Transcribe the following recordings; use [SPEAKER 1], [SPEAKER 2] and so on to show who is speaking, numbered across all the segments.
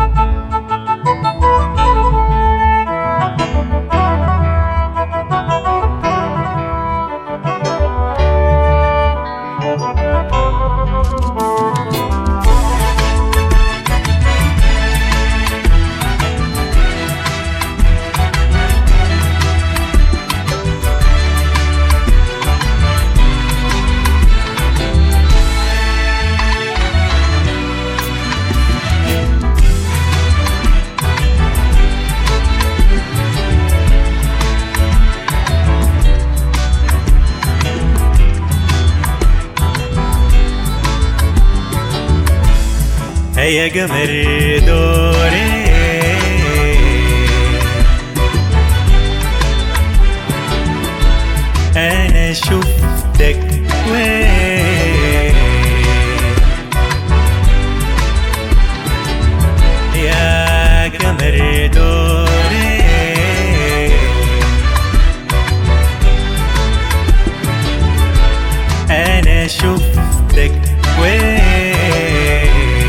[SPEAKER 1] يا قمر دوري انا شفتك وين يا قمر دوري انا شفتك وين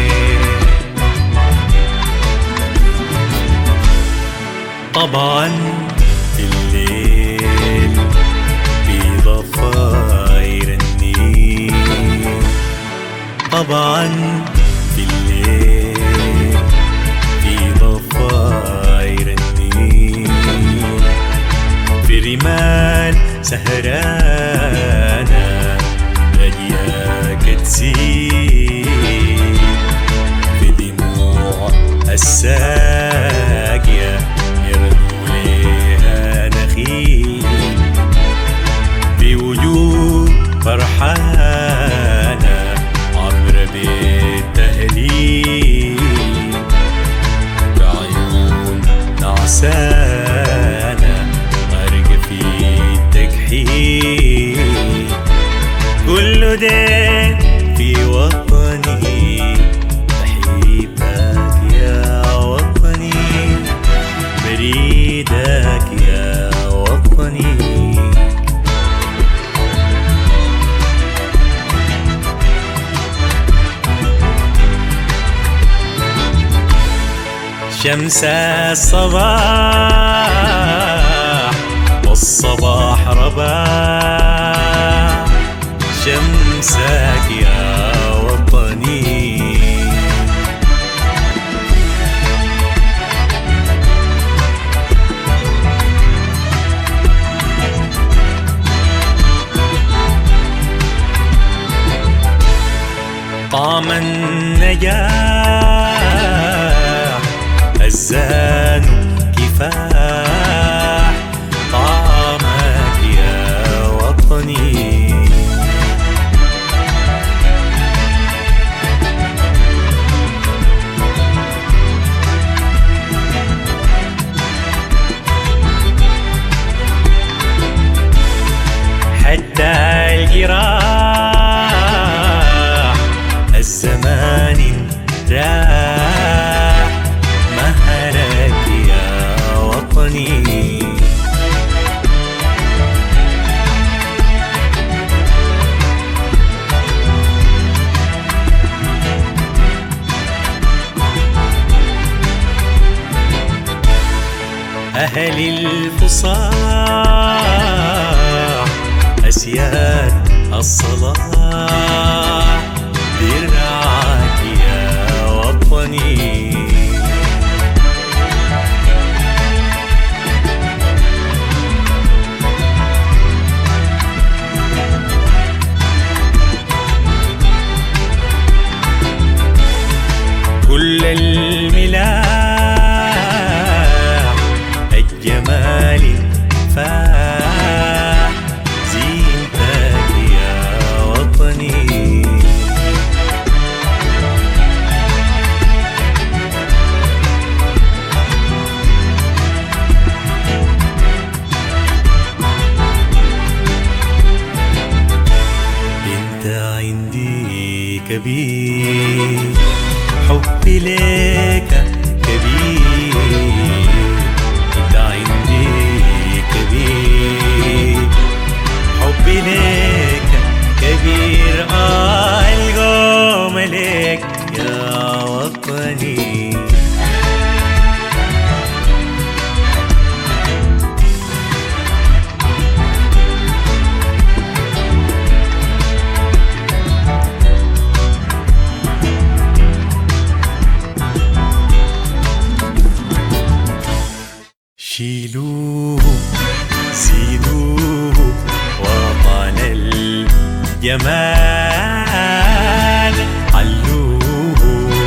[SPEAKER 1] طبعا الليل في ضفاير النيل طبعا الليل في ضفاير النيل في رمال سهرانة رجياك تسيل في دموع الساقية يرنو ليها نخيل في وجوه فرحانة عبر بيت تهليل بعيون نعسانة غرق في التكحيل كل ده في وطني بحبك يا وطني بريدك يا وطني شمس الصباح والصباح رباح شمسك يا وطني طعم النجاح الزان كفاح طعمك يا وطني حتى الجراح الزمان راح مهلك يا وطني أهل الفصاح أسياد الصلاح برعاك يا وطني كل الملاح الجمال فاح زينتك يا وطني انت عندي كبير حبي لك كبير انت عندي كبير حبي لك كبير آه القوم لك يا وطني شيلوه زيدوه وطن الجمال علوه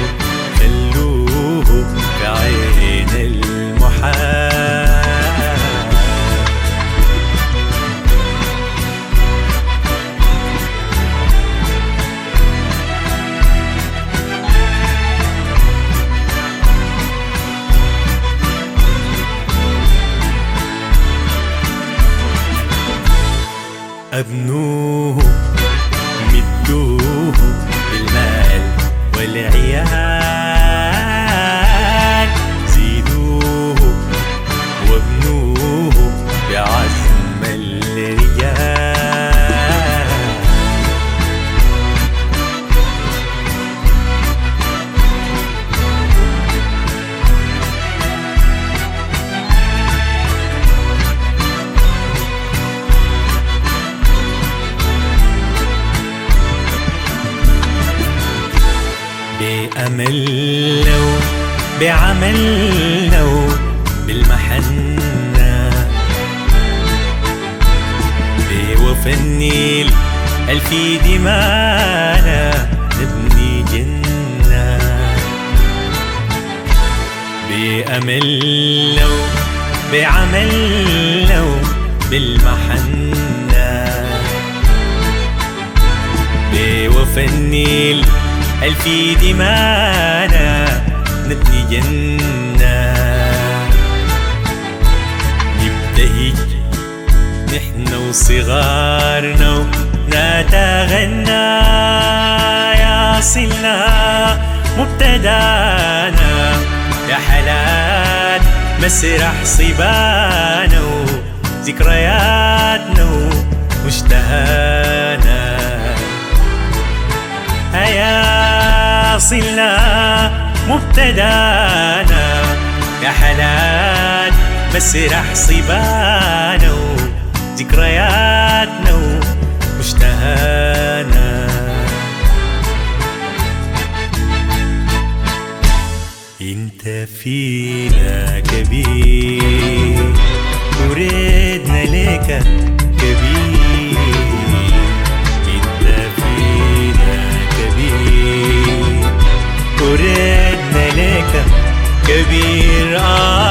[SPEAKER 1] خلوه بعين المحال أبنوه مدوه بالمال والعيال زيدوه وابنوه بعزم الرجال بأمل لو بعمل لو بالمحنة بوفى النيل ألفي دمانا نبني جنة بأمل لو بعمل لو بالمحنة بوفى النيل ألفي دمانا نبني جنة نبتهج نحن وصغارنا ونتغنى يا صلنا مبتدانا يا حلال مسرح صبانا وذكرياتنا ومشتهانا هيا صلنا مبتدانا يا حلال مسرح صبانا وذكرياتنا ومشتهانا انت فينا كبير وردنا لك كبير انت فينا كبير وردنا لك كبير آه